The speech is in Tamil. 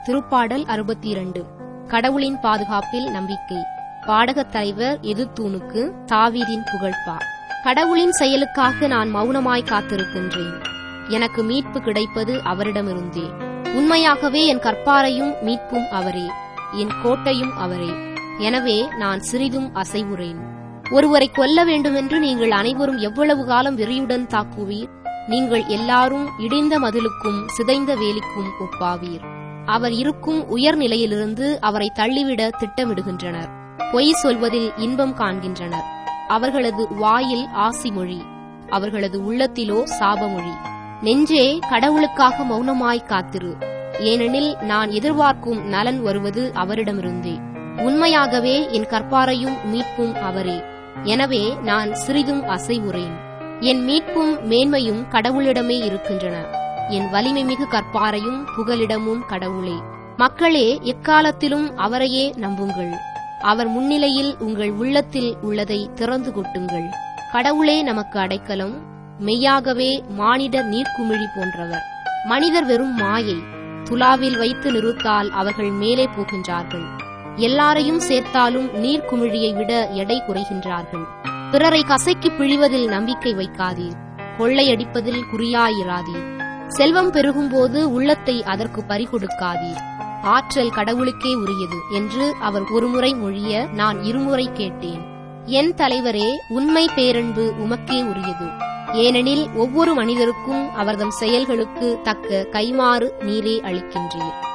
திருப்பாடல் அறுபத்தி இரண்டு கடவுளின் பாதுகாப்பில் நம்பிக்கை பாடகத் தலைவர் எதுத்தூனுக்கு தாவீதின் புகழ்பா கடவுளின் செயலுக்காக நான் மௌனமாய் காத்திருக்கின்றேன் எனக்கு மீட்பு கிடைப்பது அவரிடமிருந்தே உண்மையாகவே என் கற்பாரையும் மீட்பும் அவரே என் கோட்டையும் அவரே எனவே நான் சிறிதும் அசைவுறேன் ஒருவரை கொல்ல வேண்டுமென்று நீங்கள் அனைவரும் எவ்வளவு காலம் வெறியுடன் தாக்குவீர் நீங்கள் எல்லாரும் இடிந்த மதிலுக்கும் சிதைந்த வேலிக்கும் ஒப்பாவீர் அவர் இருக்கும் உயர்நிலையிலிருந்து அவரை தள்ளிவிட திட்டமிடுகின்றனர் பொய் சொல்வதில் இன்பம் காண்கின்றனர் அவர்களது வாயில் ஆசி மொழி அவர்களது உள்ளத்திலோ சாபமொழி நெஞ்சே கடவுளுக்காக மௌனமாய் காத்திரு ஏனெனில் நான் எதிர்பார்க்கும் நலன் வருவது அவரிடமிருந்தே உண்மையாகவே என் கற்பாரையும் மீட்பும் அவரே எனவே நான் சிறிதும் அசைவுறேன் என் மீட்பும் மேன்மையும் கடவுளிடமே இருக்கின்றன என் வலிமை மிகு கற்பாரையும் புகலிடமும் கடவுளே மக்களே எக்காலத்திலும் அவரையே நம்புங்கள் அவர் முன்னிலையில் உங்கள் உள்ளத்தில் உள்ளதை திறந்து கொட்டுங்கள் கடவுளே நமக்கு அடைக்கலம் மெய்யாகவே மானிட நீர்க்குமிழி போன்றவர் மனிதர் வெறும் மாயை துலாவில் வைத்து நிறுத்தால் அவர்கள் மேலே போகின்றார்கள் எல்லாரையும் சேர்த்தாலும் நீர்க்குமிழியை விட எடை குறைகின்றார்கள் பிறரை கசைக்கு பிழிவதில் நம்பிக்கை வைக்காதீர் கொள்ளையடிப்பதில் குறியாயிராதீர் செல்வம் பெருகும்போது உள்ளத்தை அதற்கு பறிகொடுக்காதீர் ஆற்றல் கடவுளுக்கே உரியது என்று அவர் ஒருமுறை மொழிய நான் இருமுறை கேட்டேன் என் தலைவரே உண்மை பேரன்பு உமக்கே உரியது ஏனெனில் ஒவ்வொரு மனிதருக்கும் அவர்தம் செயல்களுக்கு தக்க கைமாறு நீரே அளிக்கின்றீர்